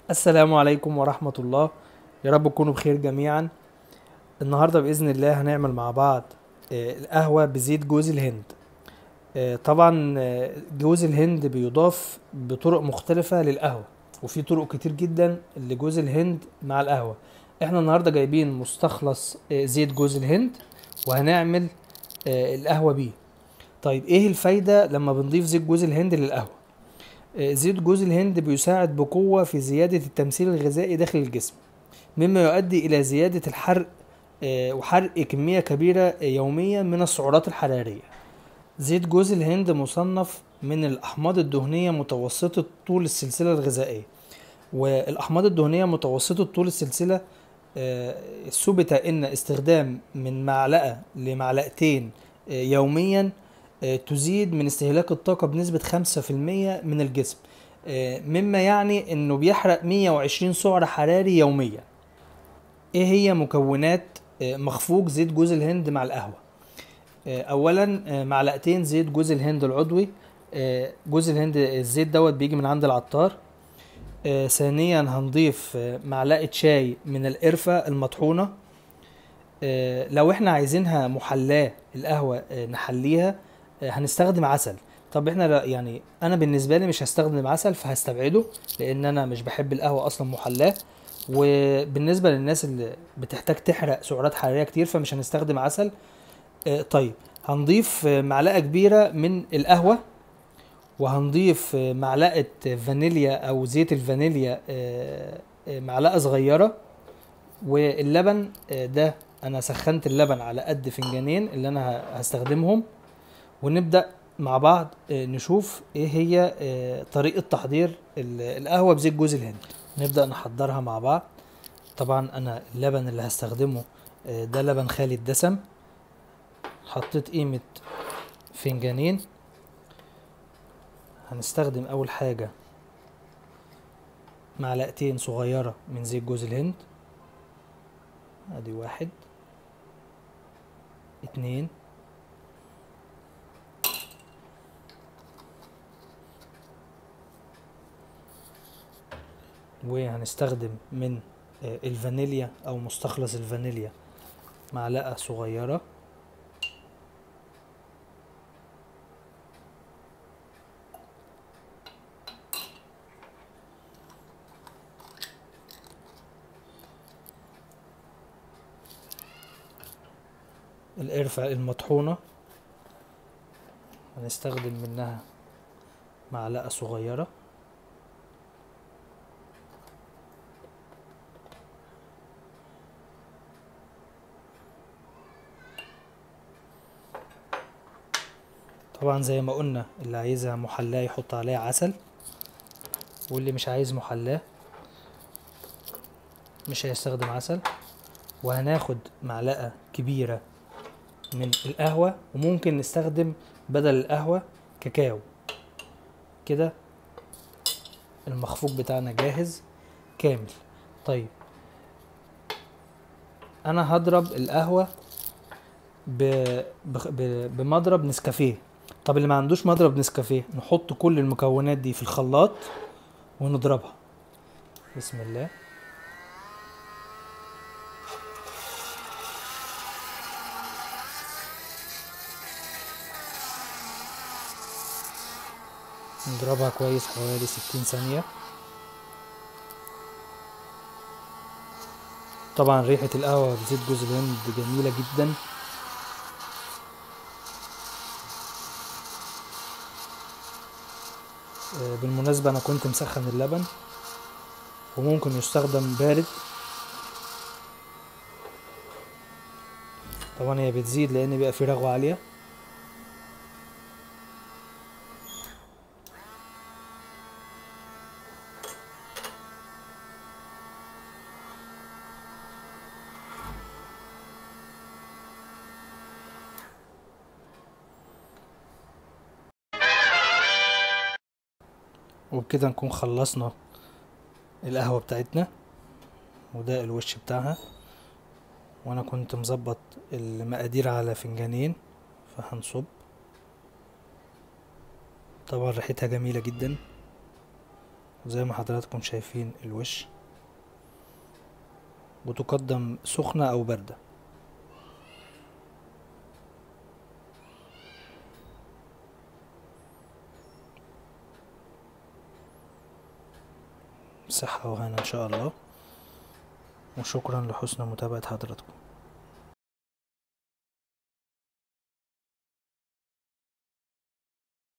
السلام عليكم ورحمة الله يا رب تكونوا بخير جميعا النهاردة بإذن الله هنعمل مع بعض آه، القهوة بزيت جوز الهند آه، طبعا آه، جوز الهند بيضاف بطرق مختلفة للقهوة وفي طرق كتير جدا لجوز الهند مع القهوة احنا النهاردة جايبين مستخلص آه، زيت جوز الهند وهنعمل آه، القهوة بيه طيب ايه الفايدة لما بنضيف زيت جوز الهند للقهوة آه، زيت جوز الهند بيساعد بقوة في زيادة التمثيل الغذائي داخل الجسم مما يؤدي إلى زيادة الحرق آه، وحرق كمية كبيرة آه، يوميا من السعرات الحرارية زيت جوز الهند مصنف من الأحماض الدهنية متوسطة طول السلسلة الغذائية والأحماض الدهنية متوسطة طول السلسلة آه، ثبت إن استخدام من معلقة لمعلقتين آه، يوميا آه، تزيد من استهلاك الطاقة بنسبة 5% من الجسم آه، مما يعني انه بيحرق 120 سعر حراري يوميا ايه هي مكونات آه، مخفوق زيت جوز الهند مع القهوة آه، اولا آه، معلقتين زيت جوز الهند العضوي آه، جوز الهند الزيت دوت بيجي من عند العطار آه، ثانيا هنضيف آه، معلقة شاي من القرفة المطحونة آه، لو احنا عايزينها محلاة القهوة آه، نحليها آه، هنستخدم عسل طب احنا لا يعني انا بالنسبة لي مش هستخدم عسل فهستبعده لان انا مش بحب القهوة اصلا محلاة وبالنسبة للناس اللي بتحتاج تحرق سعرات حرارية كتير فمش هنستخدم عسل آه، طيب هنضيف آه، معلقة كبيرة من القهوة وهنضيف آه، معلقة فانيليا او زيت الفانيليا آه، آه، معلقة صغيرة واللبن آه، ده انا سخنت اللبن على قد فنجانين اللي انا ه- هستخدمهم ونبدأ مع بعض آه، نشوف ايه هي آه، طريقة تحضير ال- القهوة بزيت جوز الهند نبدأ نحضرها مع بعض طبعا انا اللبن اللي هستخدمه آه، ده لبن خالي الدسم حطيت قيمة فنجانين هنستخدم اول حاجة معلقتين صغيرة من زيت جوز الهند ادي واحد اتنين وهنستخدم من آه، الفانيليا او مستخلص الفانيليا معلقة صغيرة القرفة المطحونة هنستخدم منها معلقة صغيرة طبعا زي ما قلنا اللي عايزها محلاة يحط عليها عسل واللي مش عايز محلاة مش هيستخدم عسل وهناخد معلقة كبيرة من القهوة وممكن نستخدم بدل القهوة كاكاو كده المخفوق بتاعنا جاهز كامل طيب انا هضرب القهوة ب... بخ- ب... بمضرب نسكافيه طب اللي ما عندوش مضرب نسكافيه نحط كل المكونات دي في الخلاط ونضربها بسم الله نضربها كويس حوالي ستين ثانية طبعا ريحة القهوة بزيت جوز الهند جميلة جدا آه، بالمناسبة أنا كنت مسخن اللبن وممكن يستخدم بارد طبعا هي بتزيد لأن بيبقى فيه رغوة عالية وبكده نكون خلصنا القهوة بتاعتنا وده الوش بتاعها وانا كنت مظبط المقادير على فنجانين فهنصب طبعا ريحتها جميلة جدا زي ما حضراتكم شايفين الوش وتقدم سخنة أو باردة صحة وهنا إن شاء الله وشكرا لحسن متابعة حضراتكم